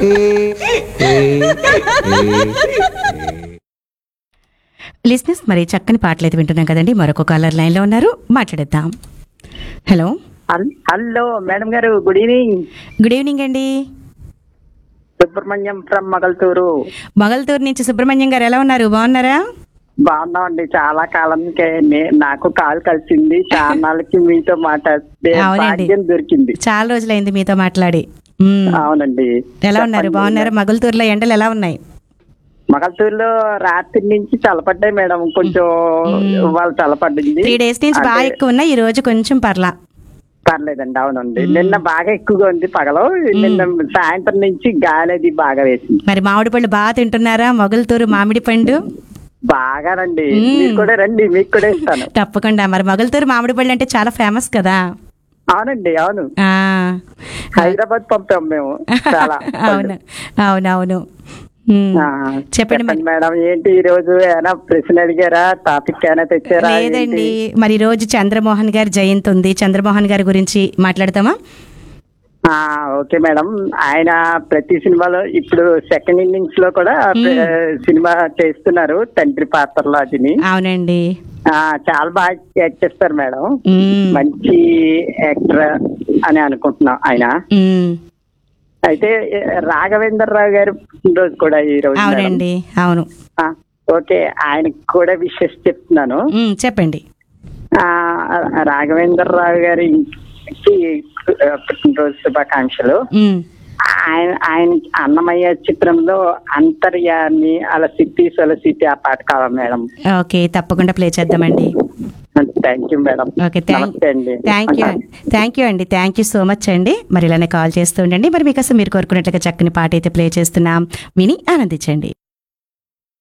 లిస్నెస్ మరి చక్కని పాటలు అయితే వింటున్నాం కదండి మరొక కాలర్ లైన్లో ఉన్నారు మాట్లాడేద్దాం హలో హల్- hello madam garu good evening good evening అండి సుబ్రహ్మణ్యం ఫ్రమ్ మగల్తూరు మొగల్తూరు నుంచి సుబ్రహ్మణ్యం గారు ఎలా ఉన్నారు బాగున్నారా బాగున్నామండి చాలా కాలంకే నే- నాకు కాల్ కలిసింది చాన్నాళ్ళకి మీతో మాట్లాడితే అవునండి. భాగ్యం దొరికింది చాలా రోజులైంది మీతో మాట్లాడి మ్మ్. అవునండి ఎలా ఉన్నారు చెప్పండి. బాగున్నారా మొగల్తూరులో ఎండలు ఎలా ఉన్నాయి మగల్తూరులో రాత్రి నుంచి చల్లపడ్డాయి మేడం కొంచెం వాళ్ళు చల్లపడ్డింది త్రీ డేస్ నుంచి బాగా అంటే ఎక్కువ ఉన్నాయి ఈ రోజు కొంచెం పర్లా పర్లేదండి అవునండి నిన్న బాగా ఎక్కువగా ఉంది పగలు నిన్న సాయంత్రం నుంచి గాలి అది బాగా వేసింది మరి మామిడి పళ్ళు బాగా తింటున్నారా మొగల్తూరు మామిడి పండు బాగానండి మీరు కూడా రండి మీకు కూడా ఇస్తాను తప్పకుండా మరి మొగల్తూరు మామిడి పళ్ళు అంటే చాలా ఫేమస్ కదా అవునండి అవును ఆ హైదరాబాద్ పంపాం మేము చాలా అవును అవునవును మ్మ్. ఆ, చెప్పండి మరి మేడం ఏంటి ఈ రోజు ఏమైనా ప్రశ్న అడిగారా టాపిక్ ఏమైనా తెచ్చారా లేదండి ఏంటి? మరి ఈ రోజు చంద్రమోహన్ గారి జయంతి ఉంది చంద్రమోహన్ గారి గురించి మాట్లాడతామా ఆ ఓకే మేడం ఆయన ప్రతి సినిమాలో ఇప్పుడు సెకండ్ ఇన్నింగ్స్ లో కూడా ప్ర- సినిమా చేస్తున్నారు తండ్రి పాత్రలో అదిని అవునండి ఆ, చాలా బాగా యాక్ట్ చేస్తారు మేడం మ్మ్. మంచి యాక్టర్ అని అనుకుంటున్నాం ఆయన మ్మ్. అయితే రాఘవేంద్ర రావు గారి పుట్టినరోజు కూడా ఈ రోజు మేడం. అవునండి అవును ఆ, ఓకే ఆయనకి కూడా విషెస్ చెప్తున్నాను మ్మ్, చెప్పండి ఆ, రాఘవేంద్ర రావు గారికి ఆ, పుట్టినరోజు శుభాకాంక్షలు మ్మ్. ఆయన ఆయన అన్నమయ్య చిత్రంలో అంతర్యాన్ని అలా సిట్టి సొల సిట్టి ఆ పాట కావాలి మేడం ఓకే తప్పకుండా ప్లే చేద్దామండి thank you madam okay thank నమస్తే అండి థ్యాంక్ యూ థ్యాంక్ యూ అండి థ్యాంక్ యూ సో మచ్ అండి మరి ఇలానే కాల్ చేస్తూ ఉండండి మరి మీకోసం మీరు కోరుకున్నట్లుగా చక్కని పాట అయితే ప్లే చేస్తున్నాం విని ఆనందించండి